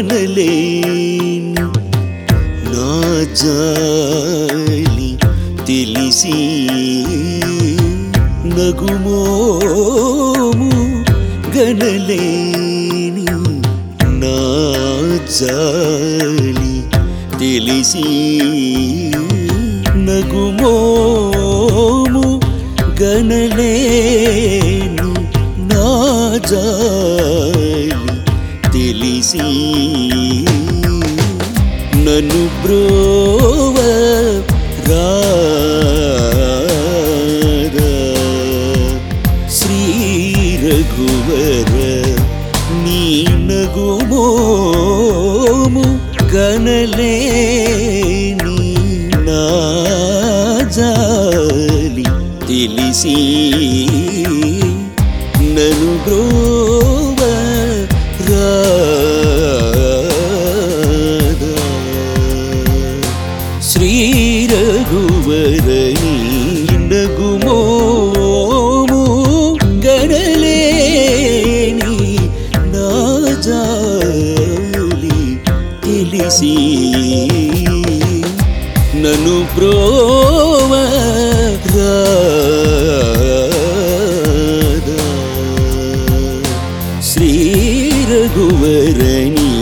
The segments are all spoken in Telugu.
గనలేని నా జాలి తెలిసి నగుమోము గనలేని నా జాలి తెలిసి నగుమోము గనలేని నా జాలి తెలిసి నన్ను బ్రోవ రాధా శ్రీ రఘువర నీ నగుమోము గనలేని నా జాలి తెలిసి నన్ను బ్రోవ రాధా శ్రీ రఘువరణి నగుమోము గణలేని నా జాలి తెలిసి నన్ను బ్రోవ రాధా శ్రీ రఘువరణి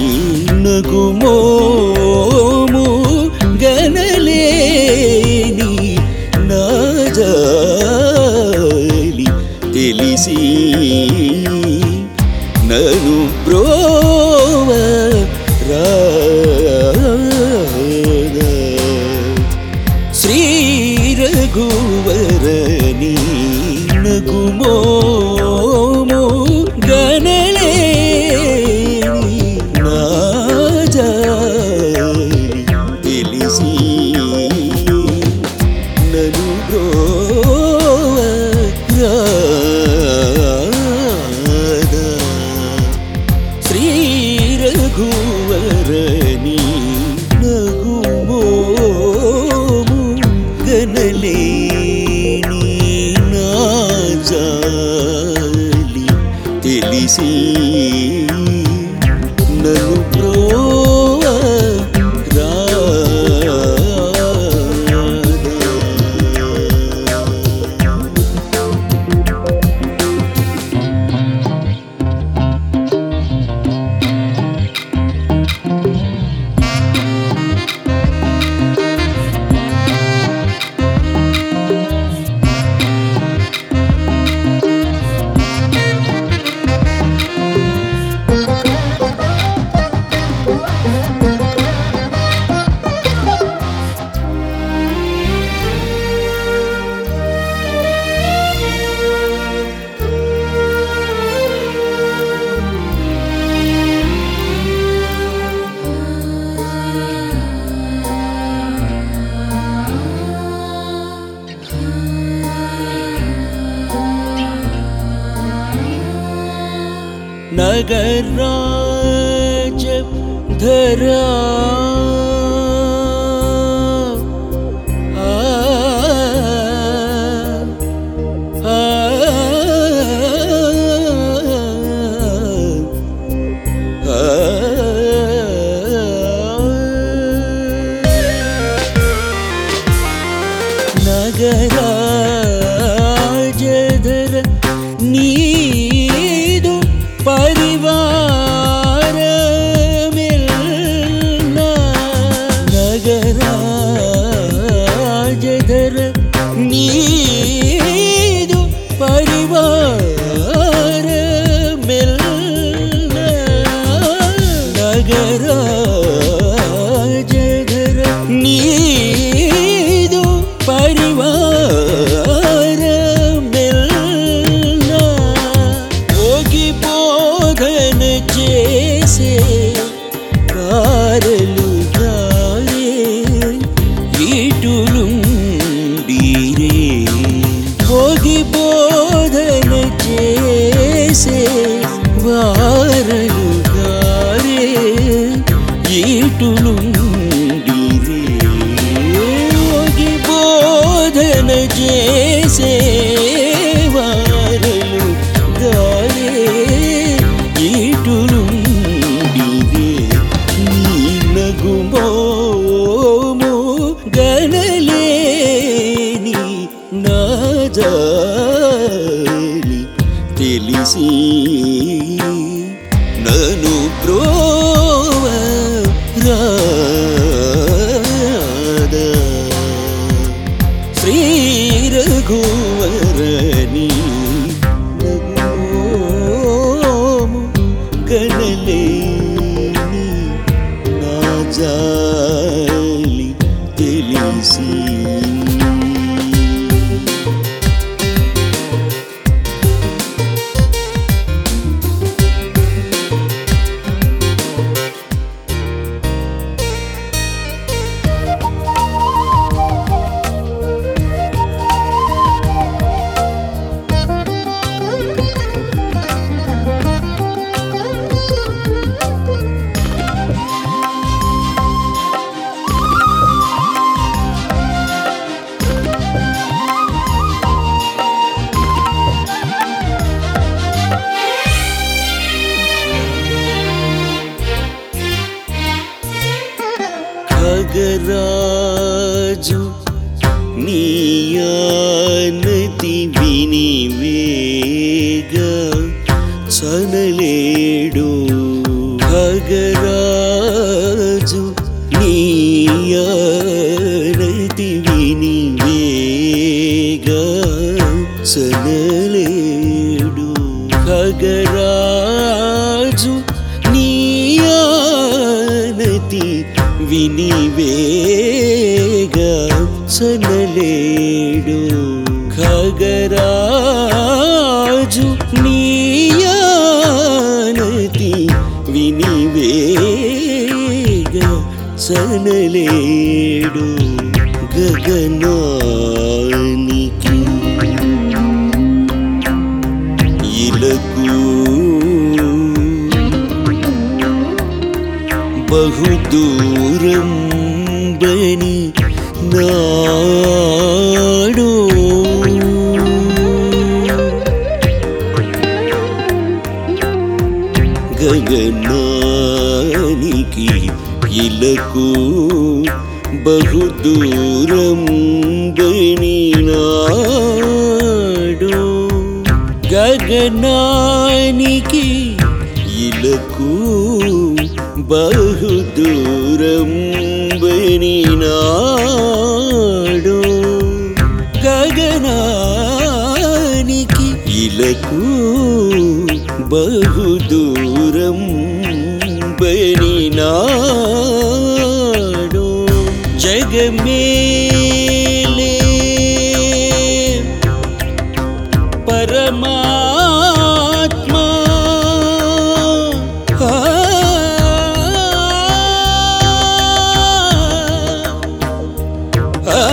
నగుమోము గనలేని నా జాలి తెలిసి నను బ్రోవ రాధా శ్రీ రఘువరణి నగుమోము గనలేని నా జాలి తెలిసి నను బ్రోవ రాధా శ్రీ రఘువరణి నగుమోము గనలేని నా జాలి తెలిసి నన్ను బ్రోవ రాధా नगराज धरा आ, आ, ನಗರಾಜಧರ ನೀದು ಪರಿವಾರ ನಗರಾಜಧರ ನೀದು ಪರಿವಾರ ನಗರಾಜಧರ ನೀದು ಪರಿವಾರ తెలిసి నను బ్రోవ రాదా శ్రీ రఘువరని నమోము గణలేని నా జాలి తెలిసి ఖగరాజు నీయానతి వినివేగ చనలేడు ఖగరాజు నీయానతి వినివేగ చనలేడు ఖగరాజు నీయానతి వినివేగ చనలేడు ఖగరాజు నీయానతి వినివేగ చనలేడు గగనానికి ఇలకు బహుదూరం బని నాడు గగనానికి ఇలకు బహుదూరం బని నాడు గగనానికి ఇలకు బహుదూరం బనినాడు గగనానికి ఇలకు బహుదూరం బనినాడు జగమేలే పరమాత్మా ఆ, ఆ,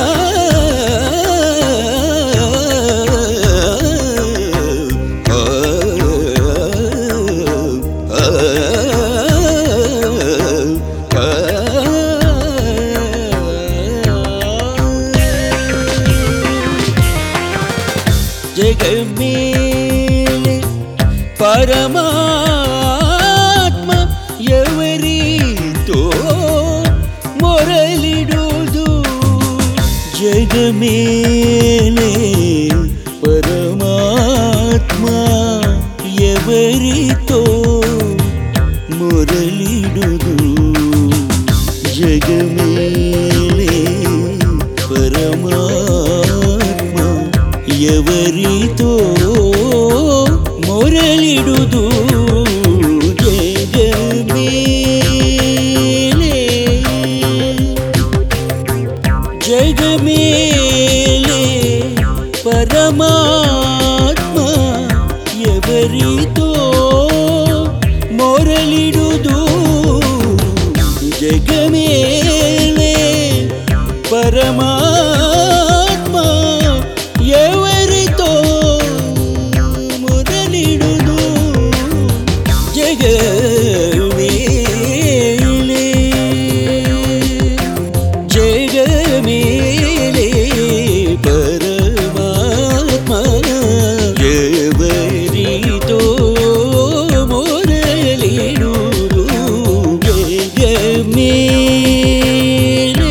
జగమేలే పరమాత్మ ఎవరితో మొరలిడుదు జగమేలే పరమాత్మ ఎవరితో మొరలిడుదు జగమేలే పరమాత్మ ఎవరితో మొరలిడుదు జగమేలే జగమేలే పరమాత్మ ఎవరితో మొరలిడుదు జగమేలే పరమాత్మ ఎవరితో మొరలిడుదు జగమేలే జగమేలే పరమాత్మ ఎవరితో మొరలిడుదు జగమేలే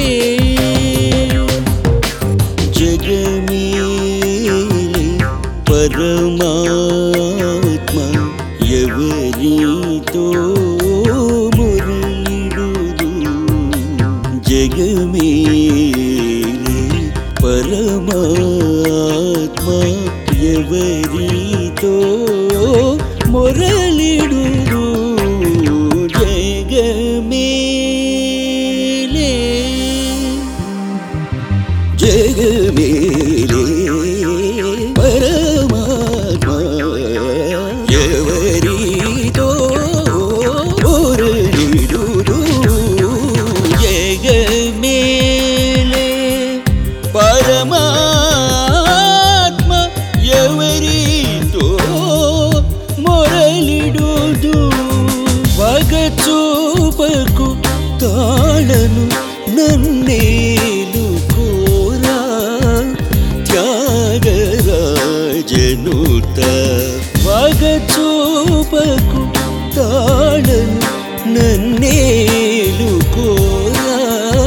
జగమేలే పరమాత్మ ఎవరితో మొరలిడు జగమేలే జగమేలే పరమాత్మ ఎవరితో మొరలిడు జగమేలే పరమాత్మ ఎవరితో మొరలిడుదు వగ చూపకు తాళను నన్నేలు కోరా త్యాగరాజనుత వగ చూపకు తాళను నన్నేలు కోరా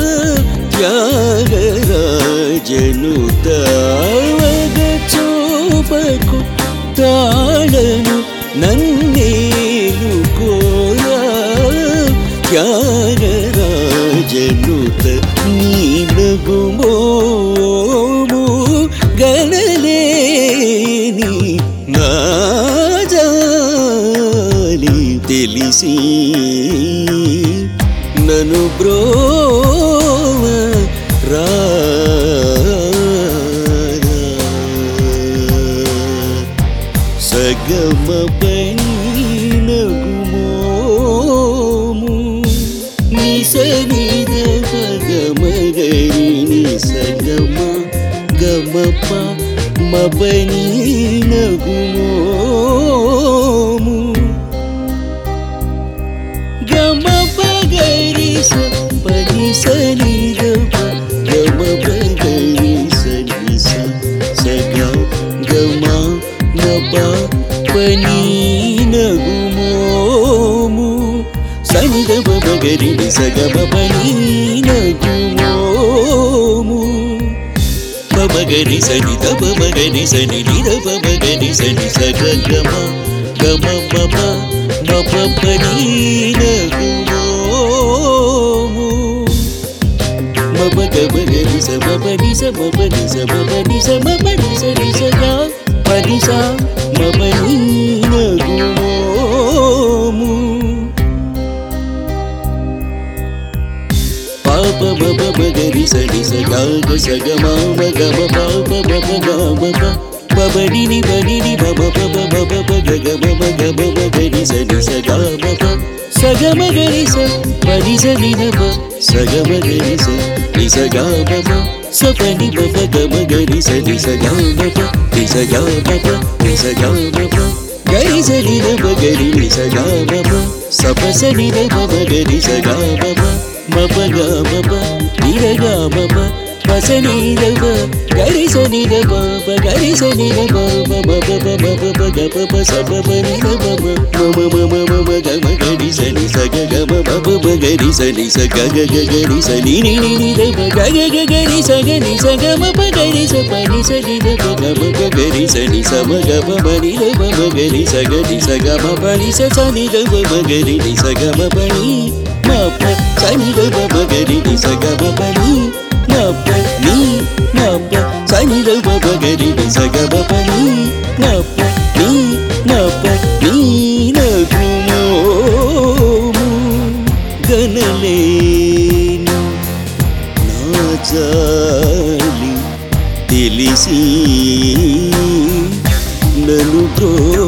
త్యాగరాజనుత వగ చూపకు తాళను నన్నేలు కోరా త్యాగరాజనుత నీలగుమోము గణలేని నాజాలి తెలిసి నను బ్రోవ సగమ పైనగుమోము నిసనిద పగమగరి నిసగమ గమప మబని నగుమోము గమ పగరి స పని సని గమ గమ పగరి సని స సగ గమ మప పని నగుమోము సని గమ పగరి సగ పని నగుమోము పమగరి సని దప మగరి సని నిద పమగరి సని సగ గమ గమ మమ మప పని నగుమోము మమ గమ గరి స మప ని స మప ని స మప ని స మప ని స ని స గ పని స మమ ని నగుమోము పాప మప మగరి స ని స గ గ స గ మ మ గ మ పాప మప గ మ ప పబడి ని బడి ని మమ ప ప మ ప ప గ గ మ మ గ మ మ గరి స ని స గ మ ప స గ మ గరి స పని స ని న ప స గ మ గరి స ని స గ మ ప స ప ని ప ప గ మ గరి స ని స గ మ ప ని స గ మ ప ని స గ మ ప గరి స ని న ప గరి ని స గ మ ప స ప స ని న ప మ గరి స గ మ ప మ ప గ మ ప ని ర గ మ ప ప స ని ర ప గరి స ని ర ప ప గరి స ని ర ప ప మ ప ప మ ప ప గ ప ప స ప ప ని ర ప మ మ మ మ మ మ మ గ మ గరి స ని స గ గ మ మ ప ప గరి స ని స గ గ గ గరి స ని ని ని ని ర ప గ గ గ గరి స గ ని స గ మ ప గరి స ప ని స ని ర ప గ మ ప గరి స ని స మ గ మ మ ని ర ప మ గరి స గ ని స గ మ ప ని స స ని ర ప మ గరి ని స గ మ ప ని మ ప స ని ర ప మ గరి ని స గ మ ప ని మ ప ని మ ప స ని ర ప మ గరి ని స గ మ ప ని మ ప ని మ ప ని న గు మో ము గనలేను నా జాలి తెలిసి నన్ను బ్రో